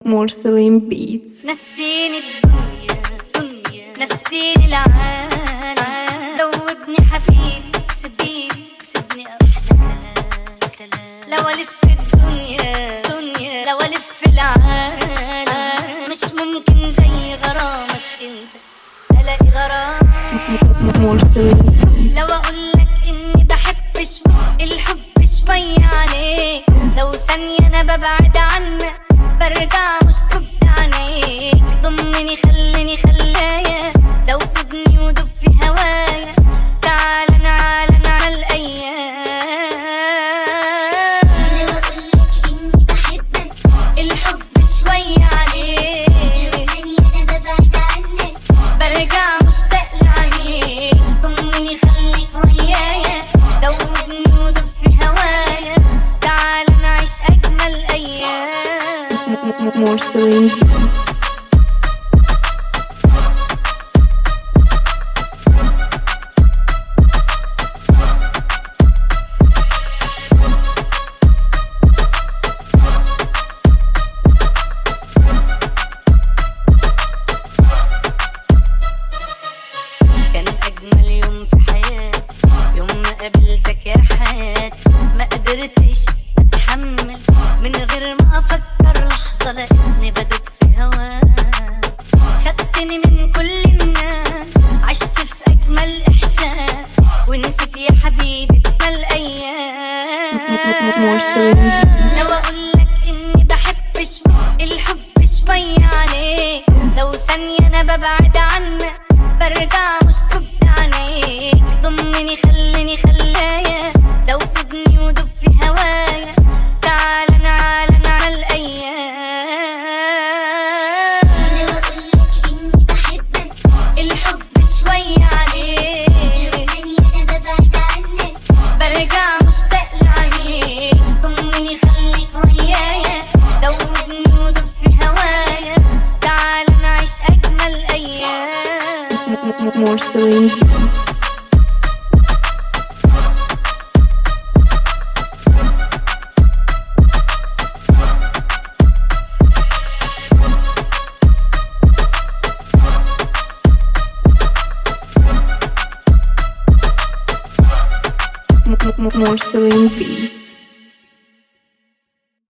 مرسلين بيتس نسيني الدنيا دنيا نسيني العالم ذوبني حبيبي سيبيني سيبني احلى كلام لو الف الدنيا دنيا لو الف العالم مش ممكن زي غرامك انت الاقي غرام مرسلين لو اقول لك اني بحب شوي الحب شوية عليك لو ثانية انا ببعد عنك برجع مش تبت عينيك ضمني خليني خلايا دوبني ودب في هوايا تعال نعال على الايام لو اقولك اني بحبك الحب شوية عليك لو ثانية انا ببعد عنك برجع مشتاق لعينيك ضمني خليك ويايا دوبني ودب في هوايا تعال نعيش اجمل ايام مرسلين بيتس كان اجمل يوم في حياتي يوم ما قابلتك يا حياتي ما قدرتش اتحمل من غير ما افكر لحظه لاني بدت في هواك خدتني من كل الناس عشت في اجمل احساس ونسيت يا حبيبي اجمل ايام لو اقول لك اني بحب شوي الحب شوية عليك لو ثانية انا ببعد عنك برجع مش تبت عينيك ضمني خليني خلايا دوبني ودب في هوايا تعال نعال على الايام لو اقولك اني بحبك الحب شوية عليك لو ثانية انا ببعد عنك برجع مشتاق لعينيك ضمني خليك ويايا دوبني ودب في هوايا تعال نعيش اجمل ايام مرسلين بيتس مرسلين بيتس